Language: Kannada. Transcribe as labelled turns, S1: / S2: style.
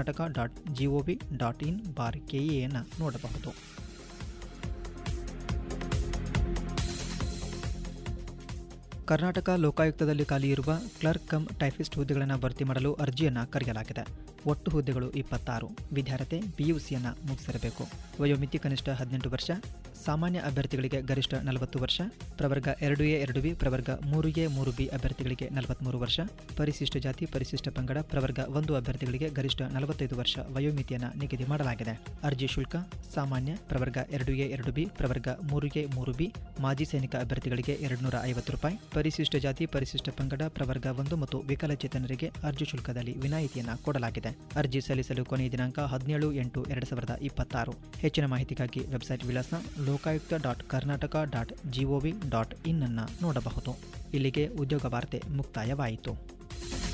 S1: Karnataka dot GOV dot in bar ಕೆಇಎಯನ್ನು ನೋಡಬಹುದು ಕರ್ನಾಟಕ ಲೋಕಾಯುಕ್ತದಲ್ಲಿ ಖಾಲಿ ಇರುವ ಕ್ಲರ್ಕ್ ಕಮ್ ಟೈಪಿಸ್ಟ್ ಹುದ್ದೆಗಳನ್ನು ಭರ್ತಿ ಮಾಡಲು ಅರ್ಜಿಯನ್ನು ಕರೆಯಲಾಗಿದೆ ಒಟ್ಟು ಹುದ್ದೆಗಳು ಇಪ್ಪತ್ತಾರು ವಿದ್ಯಾರ್ಥಿ ಪಿಯುಸಿಯನ್ನು ಮುಗಿಸಿರಬೇಕು ವಯೋಮಿತಿ ಕನಿಷ್ಠ ಹದಿನೆಂಟು ವರ್ಷ ಸಾಮಾನ್ಯ ಅಭ್ಯರ್ಥಿಗಳಿಗೆ ಗರಿಷ್ಠ ನಲವತ್ತು ವರ್ಷ ಪ್ರವರ್ಗ ಎರಡು ಎ ಎರಡು ಬಿ ಪ್ರವರ್ಗ ಮೂರು ಎ ಮೂರು ಬಿ ಅಭ್ಯರ್ಥಿಗಳಿಗೆ ನಲವತ್ತ್ಮೂರು ವರ್ಷ ಪರಿಶಿಷ್ಟ ಜಾತಿ ಪರಿಶಿಷ್ಟ ಪಂಗಡ ಪ್ರವರ್ಗ ಒಂದು ಅಭ್ಯರ್ಥಿಗಳಿಗೆ ಗರಿಷ್ಠ ನಲವತ್ತೈದು ವರ್ಷ ವಯೋಮಿತಿಯನ್ನು ನಿಗದಿ ಮಾಡಲಾಗಿದೆ ಅರ್ಜಿ ಶುಲ್ಕ ಸಾಮಾನ್ಯ ಪ್ರವರ್ಗ ಎರಡು ಎ ಎರಡು ಬಿ ಪ್ರವರ್ಗ ಮೂರು ಎ ಮೂರು ಬಿ ಮಾಜಿ ಸೈನಿಕ ಅಭ್ಯರ್ಥಿಗಳಿಗೆ ಎರಡುನೂರ ಐವತ್ತು ರೂಪಾಯಿ ಪರಿಶಿಷ್ಟ ಜಾತಿ ಪರಿಶಿಷ್ಟ ಪಂಗಡ ಪ್ರವರ್ಗ ಒಂದು ಮತ್ತು ವಿಕಲಚೇತನರಿಗೆ ಅರ್ಜಿ ಶುಲ್ಕದಲ್ಲಿ ವಿನಾಯಿತಿಯನ್ನು ಕೊಡಲಾಗಿದೆ ಅರ್ಜಿ ಸಲ್ಲಿಸಲು ಕೊನೆಯ ದಿನಾಂಕ ಹದಿನೇಳು ಎಂಟು ಎರಡು ಸಾವಿರದ ಇಪ್ಪತ್ತಾರು ಹೆಚ್ಚಿನ ಮಾಹಿತಿಗಾಗಿ ವೆಬ್ಸೈಟ್ ವಿಳಾಸ Lokayukta dot Karnataka dot GOV dot in ಅನ್ನು ನೋಡಬಹುದು ಇಲ್ಲಿಗೆ ಉದ್ಯೋಗ ವಾರ್ತೆ ಮುಕ್ತಾಯವಾಯಿತು